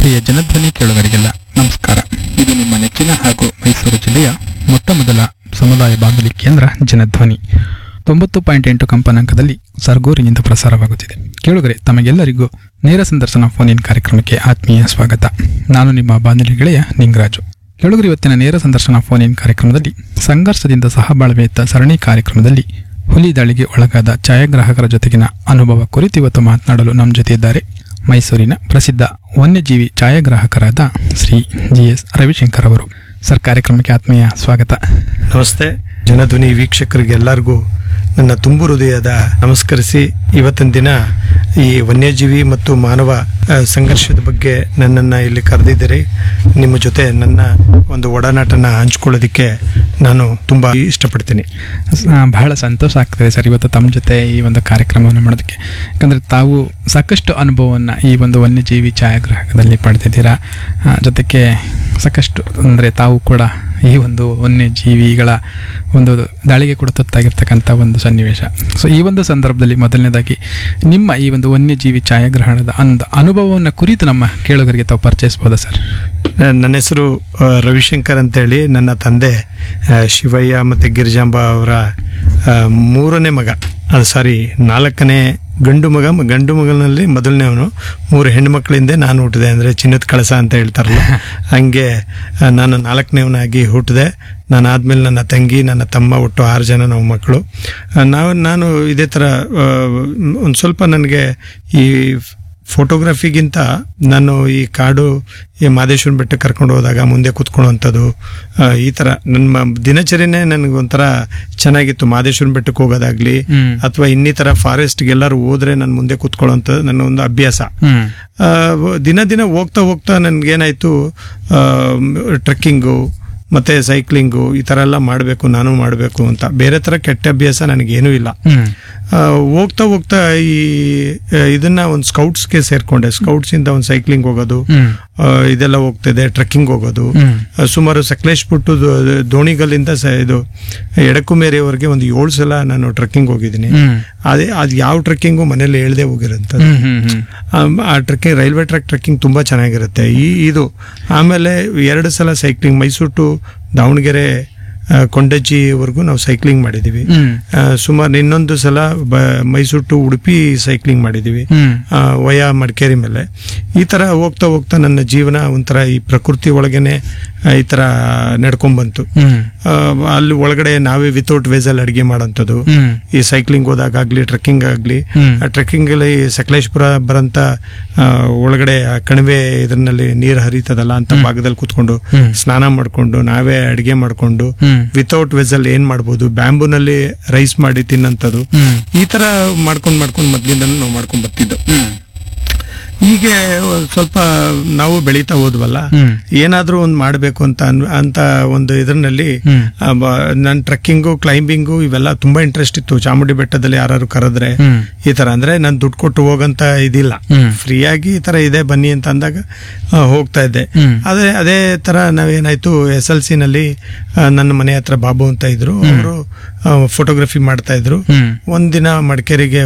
ಪ್ರಿಯ ಜನಧ್ವನಿ ಕೇಳುಗರಿಗೆಲ್ಲ ನಮಸ್ಕಾರ ಇದು ನಿಮ್ಮ ನೆಚ್ಚಿನ ಹಾಗೂ ಮೈಸೂರು ಜಿಲ್ಲೆಯ ಮೊಟ್ಟ ಮೊದಲ ಸಮುದಾಯ ಬಾನುಲಿ ಕೇಂದ್ರ ಜನಧ್ವನಿ ತೊಂಬತ್ತು ಪಾಯಿಂಟ್ ಎಂಟು ಕಂಪನಾಂಕದಲ್ಲಿ ಸರ್ಗೂರಿನಿಂದ ಪ್ರಸಾರವಾಗುತ್ತಿದೆ ಕೇಳುಗರೆ ತಮಗೆಲ್ಲರಿಗೂ ನೇರ ಸಂದರ್ಶನ ಫೋನ್ ಇನ್ ಕಾರ್ಯಕ್ರಮಕ್ಕೆ ಆತ್ಮೀಯ ಸ್ವಾಗತ ನಾನು ನಿಮ್ಮ ಬಾನುಲಿ ಗೆಳೆಯ ನಿಂಗರಾಜು ಕೇಳುಗರು ಇವತ್ತಿನ ನೇರ ಸಂದರ್ಶನ ಫೋನ್ ಇನ್ ಕಾರ್ಯಕ್ರಮದಲ್ಲಿ ಸಂಘರ್ಷದಿಂದ ಸಹಬಾಳ್ವೆಯತ್ತ ಸರಣಿ ಕಾರ್ಯಕ್ರಮದಲ್ಲಿ ಹುಲಿ ದಾಳಿಗೆ ಒಳಗಾದ ಛಾಯಾಗ್ರಾಹಕರ ಜೊತೆಗಿನ ಅನುಭವ ಕುರಿತು ಇವತ್ತು ಮಾತನಾಡಲು ನಮ್ಮ ಜೊತೆ ಇದ್ದಾರೆ ಮೈಸೂರಿನ ಪ್ರಸಿದ್ಧ ವನ್ಯಜೀವಿ ಛಾಯಾಗ್ರಾಹಕರಾದ ಶ್ರೀ ಜಿ ಎಸ್ ರವಿಶಂಕರ್ ಅವರು ಸರ್ ಕಾರ್ಯಕ್ರಮಕ್ಕೆ ಆತ್ಮೀಯ ಸ್ವಾಗತ ನಮಸ್ತೆ ಜನಧ್ವನಿ ವೀಕ್ಷಕರಿಗೆ ಎಲ್ಲರಿಗೂ ನನ್ನ ತುಂಬು ಹೃದಯದ ನಮಸ್ಕರಿಸಿ ಇವತ್ತಿನ ದಿನ ಈ ವನ್ಯಜೀವಿ ಮತ್ತು ಮಾನವ ಆ, ಸಂಘರ್ಷದ ಬಗ್ಗೆ ನನ್ನನ್ನು ಇಲ್ಲಿ ಕರೆದಿದ್ದೀರಿ ನಿಮ್ಮ ಜೊತೆ ನನ್ನ ಒಂದು ಒಡನಾಟನ ಹಂಚ್ಕೊಳ್ಳೋದಕ್ಕೆ ನಾನು ತುಂಬ ಇಷ್ಟಪಡ್ತೀನಿ ಆ, ಬಹಳ ಸಂತೋಷ ಆಗ್ತದೆ ಸರ್ ಇವತ್ತು ತಮ್ಮ ಜೊತೆ ಈ ಒಂದು ಕಾರ್ಯಕ್ರಮವನ್ನು ಮಾಡೋದಕ್ಕೆ ಯಾಕಂದರೆ ತಾವು ಸಾಕಷ್ಟು ಅನುಭವವನ್ನು ಈ ಒಂದು ವನ್ಯಜೀವಿ ಛಾಯಾಗ್ರಾಹಕದಲ್ಲಿ ಪಡೆದಿದ್ದೀರಾ ಆ, ಜೊತೆಗೆ ಸಾಕಷ್ಟು ಅಂದರೆ ತಾವು ಕೂಡ ಈ ಒಂದು ವನ್ಯಜೀವಿಗಳ ಒಂದು ದಾಳಿಗೆ ಕೂಡ ತುತ್ತಾಗಿರ್ತಕ್ಕಂಥ ಒಂದು ಸನ್ನಿವೇಶ ಸೊ ಈ ಒಂದು ಸಂದರ್ಭದಲ್ಲಿ ಮೊದಲನೇದಾಗಿ ನಿಮ್ಮ ಈ ಒಂದು ವನ್ಯಜೀವಿ ಛಾಯಾಗ್ರಹಣದ ಒಂದು ಅನುಭವವನ್ನು ಕುರಿತು ನಮ್ಮ ಕೇಳುಗರಿಗೆ ತಾವು ಪರಿಚಯಿಸ್ಬೋದಾ ಸರ್ ಆ, ನನ್ನ ಹೆಸರು ಆ, ರವಿಶಂಕರ್ ಅಂತೇಳಿ ನನ್ನ ತಂದೆ ಆ, ಶಿವಯ್ಯ ಮತ್ತು ಗಿರಿಜಾಂಬ ಅವರ ಆ, ಮೂರನೇ ಮಗ ಅದು ಸಾರಿ ನಾಲ್ಕನೇ ಗಂಡು ಮಗ ಮ- ಗಂಡು ಮಗನಲ್ಲಿ ಮೊದಲನೇವನು ಮೂರು ಹೆಣ್ಣು ಮಕ್ಕಳಿಂದ ನಾನು ಹುಟ್ಟಿದೆ ಅಂದರೆ ಚಿನ್ನದ ಕಳಸ ಅಂತ ಹೇಳ್ತಾರಲ್ಲ ಹಂಗೆ ಆ, ನಾನು ನಾಲ್ಕನೇವನಾಗಿ ಹುಟ್ಟಿದೆ ನಾನು ಆದ್ಮೇಲೆ ನನ್ನ ತಂಗಿ ನನ್ನ ತಮ್ಮ ಒಟ್ಟು ಆರು ಜನ ನಾವು ಮಕ್ಕಳು ಆ, ನಾವು ನಾನು ಇದೇ ಥರ ಒಂದು ಸ್ವಲ್ಪ ನನಗೆ ಈ ಫೋಟೋಗ್ರಫಿಗಿಂತ ನಾನು ಈ ಕಾಡು ಈ ಮಾದೇಶ್ವರನ ಬೆಟ್ಟ ಕರ್ಕೊಂಡು ಹೋದಾಗ ಮುಂದೆ ಕೂತ್ಕೊಳ್ಳುವಂಥದ್ದು ಆ, ಈ ಥರ ನನ್ನ ದಿನಚರಿನೇ ನನಗೆ ಒಂಥರ ಚೆನ್ನಾಗಿತ್ತು ಮಾದೇಶ್ವರನ ಬೆಟ್ಟಕ್ಕೆ ಹೋಗೋದಾಗ್ಲಿ ಹ್ಮ್. ಅಥವಾ ಇನ್ನಿತರ ಫಾರೆಸ್ಟ್ಗೆ ಎಲ್ಲರೂ ಹೋದ್ರೆ ನಾನು ಮುಂದೆ ಕೂತ್ಕೊಳ್ಳೋಂಥದ್ದು ನನ್ನ ಒಂದು ಅಭ್ಯಾಸ ಹ್ಮ್ ಆ, ದಿನ ದಿನ ಹೋಗ್ತಾ ಹೋಗ್ತಾ ನನ್ಗೇನಾಯ್ತು ಟ್ರೆಕ್ಕಿಂಗು ಮತ್ತೆ ಸೈಕ್ಲಿಂಗು ಈ ಥರ ಎಲ್ಲ ಮಾಡಬೇಕು ನಾನು ಮಾಡಬೇಕು ಅಂತ ಬೇರೆ ಥರ ಕೆಟ್ಟ ಅಭ್ಯಾಸ ನನಗೇನೂ ಇಲ್ಲ ಹ್ಮ್ ಆ, ಹೋಗ್ತಾ ಹೋಗ್ತಾ ಈ ಆ, ಇದನ್ನ ಒಂದು ಸ್ಕೌಟ್ಸ್ಗೆ ಸೇರ್ಕೊಂಡೆ ಸ್ಕೌಟ್ಸ್ ಇಂದ ಒಂದು ಸೈಕ್ಲಿಂಗ್ ಹೋಗೋದು ಹ್ಮ್ ಆ, ಇದೆಲ್ಲ ಹೋಗ್ತಿದೆ ಟ್ರೆಕ್ಕಿಂಗ್ ಹೋಗೋದು ಹ್ಮ್ ಆ, ಸುಮಾರು ಸಕಲೇಶ್ ಬಿಟ್ಟು ದೋಣಿಗಲ್ಲಿಂದ ಸ ಇದು ಎಡಕುಮೇರಿಯವರೆಗೆ ಒಂದು ಏಳು ಸಲ ನಾನು ಟ್ರೆಕ್ಕಿಂಗ್ ಹೋಗಿದ್ದೀನಿ ಹ್ಮ್ ಅದೇ ಅದು ಯಾವ ಟ್ರೆಕ್ಕಿಂಗು ಮನೇಲಿ ಹೇಳ್ದೆ ಹೋಗಿರೋಂಥದ್ದು ಹ್ಮ್ ಹ್ಮ್ ಹ್ಮ್ ಆ- ಆ ಟ್ರೆಕ್ಕಿಂಗ್ ರೈಲ್ವೆ ಟ್ರ್ಯಾಕ್ ಟ್ರೆಕ್ಕಿಂಗ್ ತುಂಬ ಚೆನ್ನಾಗಿರುತ್ತೆ ಈ ಇದು ಆಮೇಲೆ ಎರಡು ಸಲ ಸೈಕ್ಲಿಂಗ್ ಮೈಸೂರು ಟು ದಾವಣಗೆರೆ ಆ, ಕೊಂಡಜ್ಜಿವರೆಗೂ ನಾವು ಸೈಕ್ಲಿಂಗ್ ಮಾಡಿದ್ದೀವಿ ಹ್ಮ್ ಸುಮಾರು ಇನ್ನೊಂದು ಸಲ ಬ ಮೈಸೂರು ಟು ಉಡುಪಿ ಸೈಕ್ಲಿಂಗ್ ಮಾಡಿದ್ದೀವಿ ಹ್ಮ್ ಆ, ವಯ ಮಡಿಕೇರಿ ಮೇಲೆ ಈ ಥರ ಹೋಗ್ತಾ ಹೋಗ್ತಾ ನನ್ನ ಜೀವನ ಒಂಥರ ಈ ಪ್ರಕೃತಿ ಒಳಗೇನೆ ಆ, ಈ ಥರ ನಡ್ಕೊಂಡ್ಬಂತು ಹ್ಮ್ ಆ, ಅಲ್ಲಿ ಒಳಗಡೆ ನಾವೇ ವಿತೌಟ್ ವೇಸಲ್ಲಿ ಅಡುಗೆ ಮಾಡೋಂಥದ್ದು ಹ್ಮ್ ಈ ಸೈಕ್ಲಿಂಗ್ ಹೋದಾಗಲಿ ಟ್ರೆಕ್ಕಿಂಗ್ ಆಗಲಿ ಹ್ಮ್. ಆ ಟ್ರೆಕ್ಕಿಂಗ್ ಅಲ್ಲಿ ಸಕಲೇಶ್ಪುರ ಬರಂತ ಆ, ಒಳಗಡೆ ಆ ಕಣಿವೆ ಇದರಲ್ಲಿ ನೀರು ಹರಿತದಲ್ಲ ಅಂತ ಭಾಗದಲ್ಲಿ ಕೂತ್ಕೊಂಡು ಹ್ಮ್. ಸ್ನಾನ ಮಾಡ್ಕೊಂಡು ನಾವೇ ಅಡಿಗೆ ಮಾಡ್ಕೊಂಡು ಹ್ಮ್ ವಿತೌಟ್ ವೆಜಲ್ ಏನ್ ಮಾಡ್ಬೋದು ಬ್ಯಾಂಬೂನಲ್ಲಿ ರೈಸ್ ಮಾಡಿ ತಿನ್ನಂಥದ್ದು ಹ್ಮ್ ಈ ತರ ಮಾಡ್ಕೊಂಡು ಮಾಡ್ಕೊಂಡು ಮೊದ್ಲಿಂದ ನಾವು ಮಾಡ್ಕೊಂಡು ಬರ್ತಿದ್ದೋ ಹ್ಮ್ ಹೀಗೆ ಒಂದ್ ಸ್ವಲ್ಪ ನಾವು ಬೆಳೀತಾ ಹೋದ್ವಲ್ಲ ಹ್ಮ್ ಏನಾದ್ರೂ ಒಂದು ಮಾಡಬೇಕು ಅಂತ ಅನ್- ಅಂತ ಒಂದು ಇದರಲ್ಲಿ ಹ್ಮ್ ನನ್ನ ಟ್ರೆಕ್ಕಿಂಗು ಕ್ಲೈಂಬಿಂಗು ಇವೆಲ್ಲ ತುಂಬಾ ಇಂಟ್ರೆಸ್ಟ್ ಇತ್ತು ಚಾಮುಂಡಿ ಬೆಟ್ಟದಲ್ಲಿ ಯಾರು ಕರೆದ್ರೆ ಹ್ಮ್ ಈ ತರ ಅಂದ್ರೆ ನಾನು ದುಡ್ಡು ಕೊಟ್ಟು ಹೋಗಂತ ಇದಿಲ್ಲ ಹ್ಮ್ ಫ್ರೀಯಾಗಿ ಈ ತರ ಇದೆ ಬನ್ನಿ ಅಂತ ಅಂದಾಗ ಆ, ಹೋಗ್ತಾ ಇದ್ದೆ ಹ್ಮ್ ಅದೇ ಅದೇ ತರ ನಾವೇನಾಯ್ತು ಎಸ್ ಎಲ್ ಸಿ ನಲ್ಲಿ ಆ, ನನ್ನ ಮನೆ ಹತ್ರ ಬಾಬು ಅಂತ ಇದ್ರು ಅವರು ಫೋಟೋಗ್ರಫಿ ಮಾಡ್ತಾ ಇದ್ರು ಹ್ಮ್ ಒಂದಿನ ಮಡಿಕೇರಿಗೆ